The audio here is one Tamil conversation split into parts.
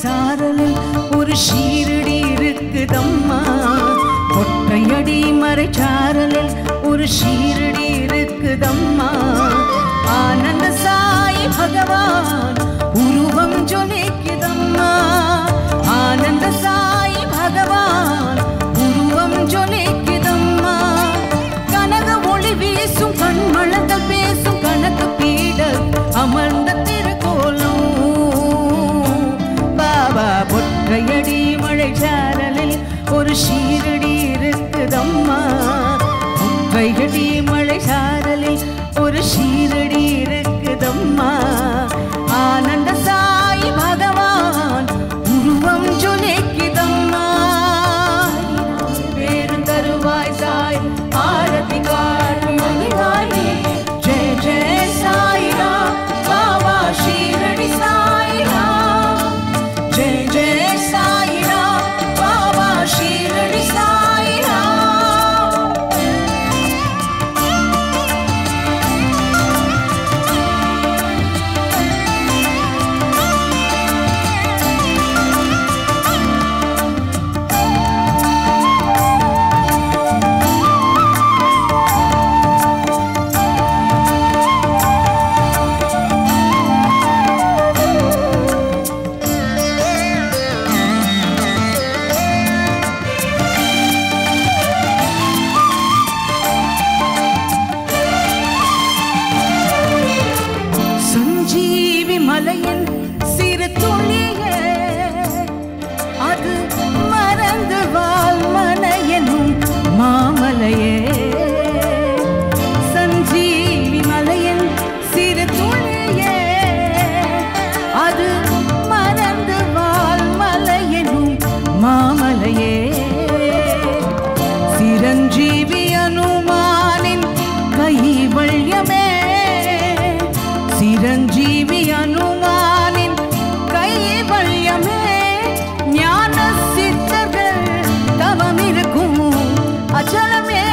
சாரலில் ஒரு ஷீரடி இருக்குதம்மா ஒற்றையடி மறைச்சாரலில் ஒரு ஷீரடி இருக்குதம்மா ஆனந்த சாய் பகவான் உருவம் ஜொலிக்குதம்மா ஆனந்த சாய் பகவான் உருவம் ஜொலிக்குதம்மா கனக ஒளி வீசும் கண்மளங்கள் பேசும் கணக்கு பீட அமர்ந்த திருக்கோலம் பாபா பொற்றையடி மழை சாரலில் ஒரு ஷீரடி இருக்குதம்மா பொற்றையடி மழை சாரலில் ஒரு ஷீரடி இருக்குதம்மா ஆனந்த சாய் பகவான் உருவம் ஜொலிக்குதம்மா பெருந்தருவாய் சாய் ஆரதி காட்டும் மகிழ்வாயே ஜெய ஜெய சாய்ராம் பாபா ஷீரடி சாய்ராம் ஜெய ஜெய சாய்ராம் பாபா ஷீரடி சாய்ராம் சஞ்சீவி மலையின் சிறு துளியே அது மறந்து வாழ் மனையனும் மாமலையே சஞ்சீவி மலையின் சிறு துளியே அது மறந்து வாழ் மலையனும் மாமலையே சிரஞ்சீவி அனுமானின் கைவல்யமே சிரஞ்சீவி அனுமானின் கைவல்யமே ஞான சித்தர்கள் தவம் இருக்கும் அச்சலமே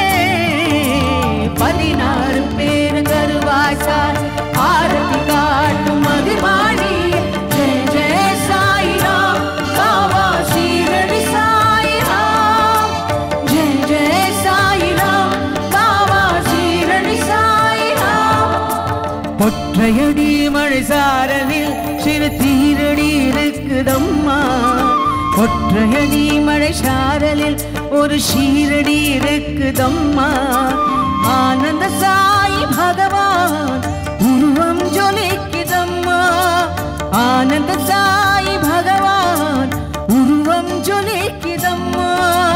பதினாறு பேர் கருவாசார் ஆரதி காட்டும் மதிவாணி ஜெய ஜெய சாய்ராம் காவா சீரடி சாய்ராம் ஜெய ஜெய சாய்ராம் காவா சீரடி சாய்ராம் பொற்றையடி மழை சாரலில் சிறு தீரடி இருக்குதம்மா பொற்றையடி மழை சாரலில் ஒரு ஷீரடி இருக்குதம்மா ஆனந்த சாய் பகவான் உருவம் ஜொலிக்குதம்மா ஆனந்த சாய் பகவான் உருவம் ஜொலிக்குதம்மா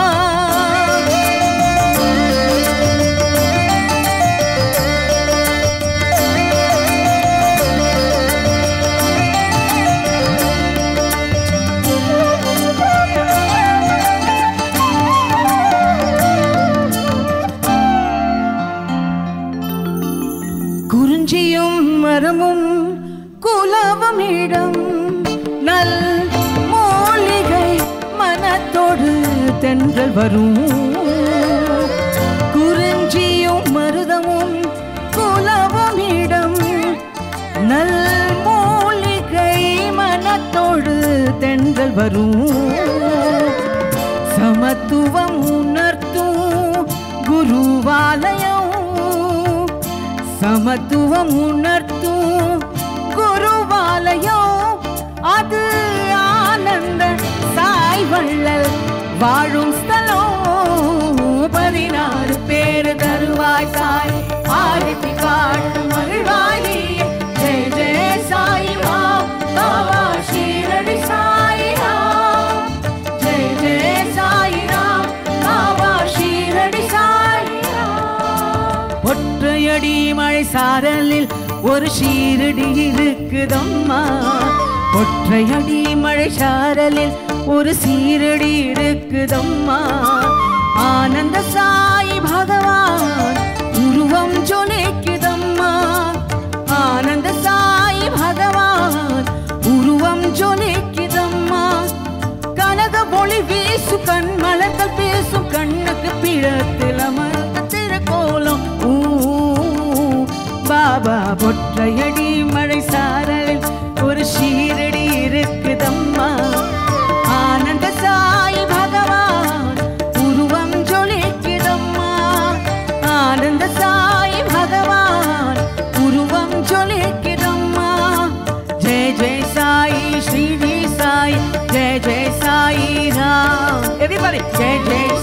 குறிஞ்சியும் மரமும் குலவும் இடம் நல் மூலிகை மனத்தோடு தென்றல் வரும் குறிஞ்சியும் மருதமும் குலவும் இடம் நல் மூலிகை மனத்தோடு தென்றல் வரும் சமத்துவம் உணர்த்தும் குருவாலயம் சமத்துவம் உணர்த்தும் குருவாலயம் அது ஆனந்த சாய் வள்ளல் வாழும் ஸ்தலம் பதினாறு பேர் தருவாய் சாய் ஆரத்தி காட்டும் மகிழ்வாயி ஜெய ஜெய சாய் ராம் பாபா ஷீரடி சாய் ராம் ஜெய ஜெய சாய் ராம் பாபா ஷீரடி சாய் ராம் ஒற்றையடி மழை சாரலில் ஒரு ஷீரடி இருக்குதம்மா ஒற்றையடி மழை சாரலில் ஒரு சீரடி இருக்குதம்மா ஆனந்த சாய் பகவான் உருவம் ஜொலிக்குதம்மா ஆனந்த சாய் பகவான் உருவம் ஜொலிக்குதம்மா கனக ஒளி வீசு கண் மலர்கள் பேசும் கண்ணுக்கு பிழத்தில் அமர்ந்த திருக்கோலம் ஊ பாபா பொற்றையடி மழை சாரலில் ஒரு ஷீரடி இருக்குதம்மா அந்த சாய் பகவான் உருவம் ஜொலிக்கிறம்மா ஜெய ஜெய சாயி ஸ்ரீ சாய் ஜெய ஜெய சாயி ராம் எவ்ரிபடி ஜெய ஜெய